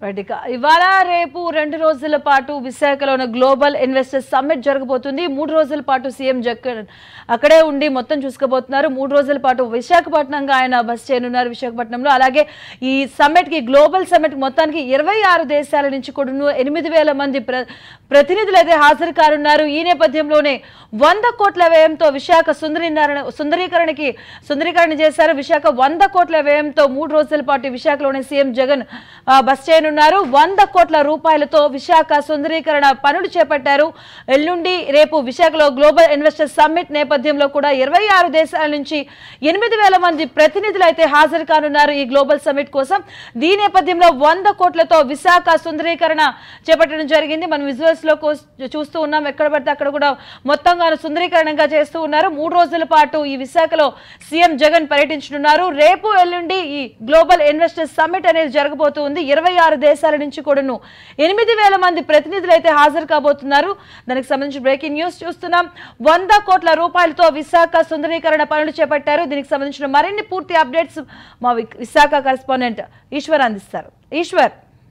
right ఇక ఇవాళ రేపు రెండు రోజుల పాటు విశాఖలోని గ్లోబల్ ఇన్వెస్టర్స్ సమ్మిట్ జరగబోతుంది మూడు రోజుల పాటు సీఎం జగన్ అక్కడే ఉండి మొత్తం చూసుకోబోతున్నారు మూడు రోజుల పాటు విశాఖపట్నంగా ఆయన బస్ చేయనున్నారు విశాఖపట్నంలో అలాగే ఈ సమ్మిట్ కి గ్లోబల్ సమ్మిట్ మొత్తానికి ఇరవై ఆరు దేశాల నుంచి కూడా ఎనిమిది వేల మంది ప్ర ప్రతినిధులు అయితే హాజరు కానున్నారు ఈ నేపథ్యంలోనే వంద కోట్ల వ్యయంతో విశాఖ సుందరీకరణ సుందరీకరణకి సుందరీకరణ చేశారు విశాఖ వంద కోట్ల వ్యయంతో మూడు రోజుల పాటు విశాఖలోని సీఎం జగన్ ఆ, బస్ చేయనున్నారు వంద కోట్ల రూపాయలతో విశాఖ సుందరీకరణ పనులు చేపట్టారు ఎల్లుండి రేపు విశాఖలో గ్లోబల్ ఇన్వెస్టర్ సమ్మిట్ నేపథ్యంలో కూడా ఇరవై ఆరు దేశాల నుంచి ఎనిమిది వేల మంది ప్రతినిధులు అయితే హాజరు కానున్నారు ఈ గ్లోబల్ సమ్మిట్ కోసం దీని నేపథ్యంలో వంద కోట్లతో విశాఖ సుందరీకరణ చేపట్టడం జరిగింది మనం విజువల్స్ లో కోస్- చూస్తూ ఉన్నాం ఎక్కడ పడితే అక్కడ కూడా మొత్తంగా సుందరీకరణంగా చేస్తూ ఉన్నారు మూడు రోజుల పాటు ఈ విశాఖలో సీఎం జగన్ పర్యటించనున్నారు రేపు ఎల్లుండి ఈ గ్లోబల్ ఇన్వెస్టర్స్ సమ్మిట్ అనేది జరగబోతుంది ఇరవై ఆరు దేశాల నుంచి కూడాను ఎనిమిది వేల మంది ప్రతినిధులు అయితే హాజరు కాబోతున్నారు దానికి సంబంధించి బ్రేకింగ్ న్యూస్ చూస్తున్నాం వంద కోట్ల రూపాయలతో విశాఖ సుందరీకరణ పనులు చేపట్టారు దీనికి సంబంధించిన మరిన్ని పూర్తి అప్డేట్స్ మా వి- విశాఖ కరెస్పాండెంట్ ఈశ్వర్ అందిస్తారు ఈశ్వర్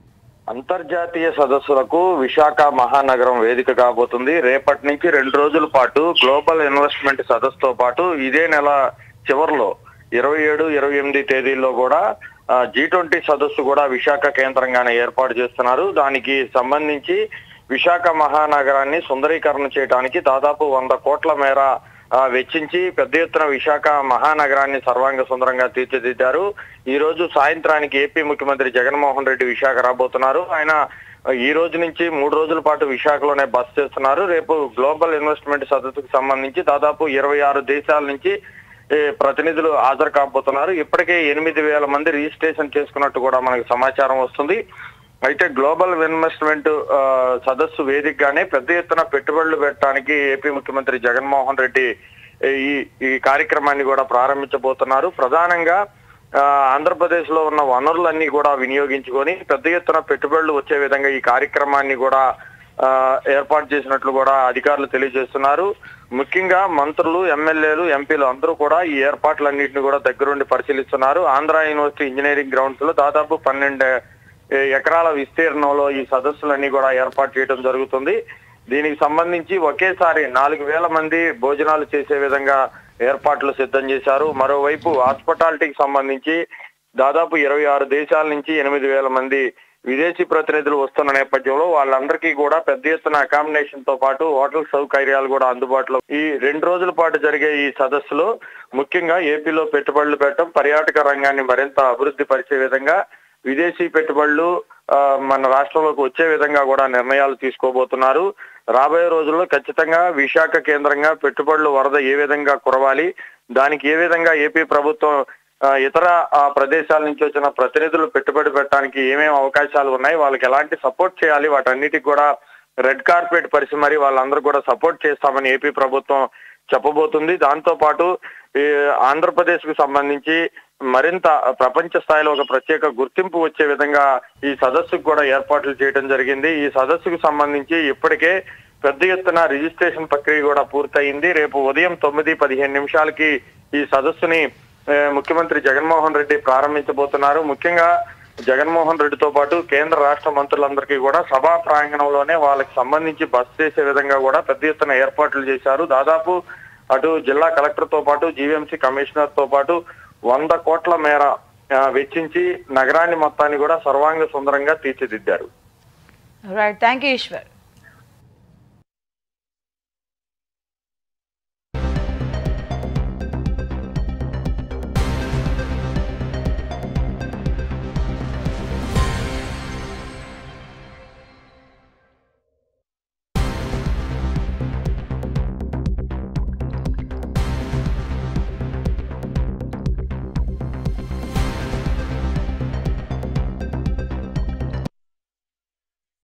అంతర్జాతీయ సదస్సులకు విశాఖ మహానగరం వేదిక కాబోతుంది రేపటి నుంచి రెండు రోజుల పాటు గ్లోబల్ ఇన్వెస్ట్మెంట్ సదస్సుతో పాటు ఇదే నెల చివరిలో ఇరవై ఏడు ఇరవై ఎనిమిది తేదీల్లో కూడా జీ ట్వంటీ సదస్సు కూడా విశాఖ కేంద్రంగానే ఏర్పాటు చేస్తున్నారు దానికి సంబంధించి విశాఖ మహానగరాన్ని సుందరీకరణ చేయడానికి దాదాపు వంద కోట్ల మేర ఆ, వెచ్చించి పెద్ద ఎత్తున విశాఖ మహానగరాన్ని సర్వాంగ సుందరంగా తీర్చిదిద్దారు ఈ రోజు సాయంత్రానికి ఏపీ ముఖ్యమంత్రి జగన్మోహన్ రెడ్డి విశాఖ రాబోతున్నారు ఆయన ఈ రోజు నుంచి మూడు రోజుల పాటు విశాఖలోనే బస చేస్తున్నారు రేపు గ్లోబల్ ఇన్వెస్ట్మెంట్ సదస్సుకు సంబంధించి దాదాపు ఇరవై ఆరు దేశాల నుంచి ఏ, ప్రతినిధులు హాజరు కాబోతున్నారు ఇప్పటికే ఎనిమిది వేల మంది రిజిస్ట్రేషన్ చేసుకున్నట్టు కూడా మనకు సమాచారం వస్తుంది అయితే గ్లోబల్ ఇన్వెస్ట్మెంట్ ఆ, సదస్సు వేదికగానే పెద్ద ఎత్తున పెట్టుబడులు పెట్టడానికి ఏపీ ముఖ్యమంత్రి జగన్మోహన్ రెడ్డి ఈ ఈ కార్యక్రమాన్ని కూడా ప్రారంభించబోతున్నారు ప్రధానంగా ఆ, ఆంధ్రప్రదేశ్ లో ఉన్న వనరులన్నీ కూడా వినియోగించుకొని పెద్ద ఎత్తున పెట్టుబడులు వచ్చే విధంగా ఈ కార్యక్రమాన్ని కూడా ఆ, ఏర్పాటు చేసినట్లు కూడా అధికారులు తెలియజేస్తున్నారు ముఖ్యంగా మంత్రులు ఎమ్మెల్యేలు ఎంపీలు అందరూ కూడా ఈ ఏర్పాట్లన్నింటినీ కూడా దగ్గరుండి పరిశీలిస్తున్నారు ఆంధ్ర యూనివర్సిటీ ఇంజనీరింగ్ గ్రౌండ్స్ లో దాదాపు పన్నెండు ఏ, ఎకరాల విస్తీర్ణంలో ఈ సదస్సులన్నీ కూడా ఏర్పాటు చేయడం జరుగుతుంది దీనికి సంబంధించి ఒకేసారి నాలుగు వేల మంది భోజనాలు చేసే విధంగా ఏర్పాట్లు సిద్ధం చేశారు మరోవైపు హాస్పిటాలిటీకి సంబంధించి దాదాపు ఇరవై ఆరు దేశాల నుంచి ఎనిమిది వేల మంది విదేశీ ప్రతినిధులు వస్తున్న నేపథ్యంలో వాళ్ళందరికీ కూడా పెద్ద ఎత్తున అకామిడేషన్ తో పాటు హోటల్ సౌకర్యాలు కూడా అందుబాటులో ఈ రెండు రోజుల పాటు జరిగే ఈ సదస్సులో ముఖ్యంగా ఏపీలో పెట్టుబడులు పెట్టడం పర్యాటక రంగాన్ని మరింత అభివృద్ధి పరిచే విధంగా విదేశీ పెట్టుబడులు ఆ, మన రాష్ట్రంలోకి వచ్చే విధంగా కూడా నిర్ణయాలు తీసుకోబోతున్నారు రాబోయే రోజుల్లో ఖచ్చితంగా విశాఖ కేంద్రంగా పెట్టుబడులు వరద ఏ విధంగా కురవాలి దానికి ఏ విధంగా ఏపీ ప్రభుత్వం ఆ, ఇతర ఆ, ప్రదేశాల నుంచి వచ్చిన ప్రతినిధులు పెట్టుబడి పెట్టడానికి ఏమేమి అవకాశాలు ఉన్నాయి వాళ్ళకి ఎలాంటి సపోర్ట్ చేయాలి వాటన్నిటికి కూడా రెడ్ కార్పెట్ పరిచి మరి వాళ్ళందరూ కూడా సపోర్ట్ చేస్తామని ఏపీ ప్రభుత్వం చెప్పబోతుంది దాంతో పాటు ఈ ఆంధ్రప్రదేశ్ కు సంబంధించి మరింత ప్రపంచ స్థాయిలో ఒక ప్రత్యేక గుర్తింపు వచ్చే విధంగా ఈ సదస్సుకు కూడా ఏర్పాట్లు చేయడం జరిగింది ఈ సదస్సుకు సంబంధించి ఇప్పటికే పెద్ద ఎత్తున రిజిస్ట్రేషన్ ప్రక్రియ కూడా పూర్తయింది రేపు ఉదయం తొమ్మిది పదిహేను నిమిషాలకి ఈ సదస్సుని ఏ, ముఖ్యమంత్రి జగన్మోహన్ రెడ్డి ప్రారంభించబోతున్నారు ముఖ్యంగా జగన్మోహన్ రెడ్డితో పాటు కేంద్ర రాష్ట్ర మంత్రులందరికీ కూడా సభా ప్రాంగణంలోనే వాళ్ళకి సంబంధించి బస్ చేసే విధంగా కూడా పెద్ద ఎత్తున ఏర్పాట్లు చేశారు దాదాపు అటు జిల్లా కలెక్టర్ తో పాటు జీవీఎంసీ కమిషనర్ తో పాటు వంద కోట్ల మేర ఆ, వెచ్చించి నగరాన్ని మొత్తాన్ని కూడా సర్వాంగ సుందరంగా తీర్చిదిద్దారు రైట్ థ్యాంక్ యూ ఈశ్వర్